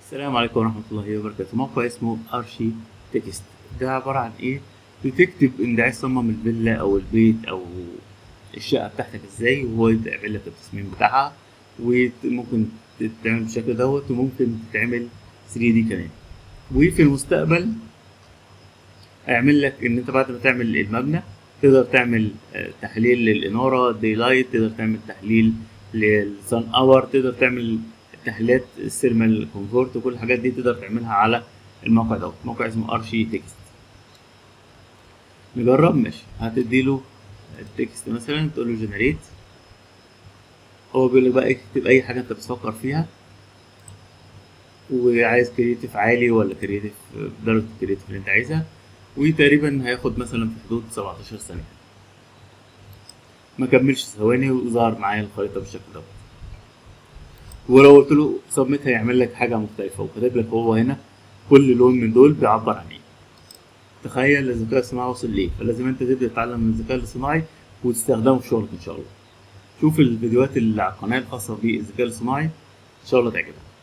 السلام عليكم ورحمة الله وبركاته موقع اسمه ارشي تكست ده عبارة عن ايه بتكتب انت عايز تصمم الفيلا او البيت او الشقة بتاعتك ازاي وهو يبدأ يعمل لك التصميم بتاعها وممكن تتعمل بالشكل دوت وممكن تتعمل 3 دي كمان وفي المستقبل هيعمل لك ان انت بعد ما تعمل المبنى تقدر تعمل آه، تحليل للإنارة دي لايت تقدر تعمل تحليل للسان اور تقدر تعمل تحليلات السيرمال كونفورت وكل الحاجات دي تقدر تعملها على الموقع دوت موقع اسمه ارشي تكست نجرب ماشي هتديله التكست مثلا تقول له جنريت هو بيقول لك بقى اكتب اي حاجه انت بتفكر فيها وعايز كريتيف عالي ولا كريتيف درجه الكريتيف اللي انت عايزها وتقريبا هياخد مثلا في حدود 17 ثانيه ما كملش ثواني وظهر معايا الخريطه بالشكل دوت ولو قلت له سبميت هيعمل لك حاجه مختلفه وكاتب لك هو هنا كل لون من دول بيعبر عن ايه تخيل الذكاء الصناعي وصل ليه فلازم انت تبدا تتعلم من الذكاء الصناعي وتستخدمه في شغلك ان شاء الله شوف الفيديوهات اللي على القناه الخاصه بالذكاء الصناعي ان شاء الله تعجبك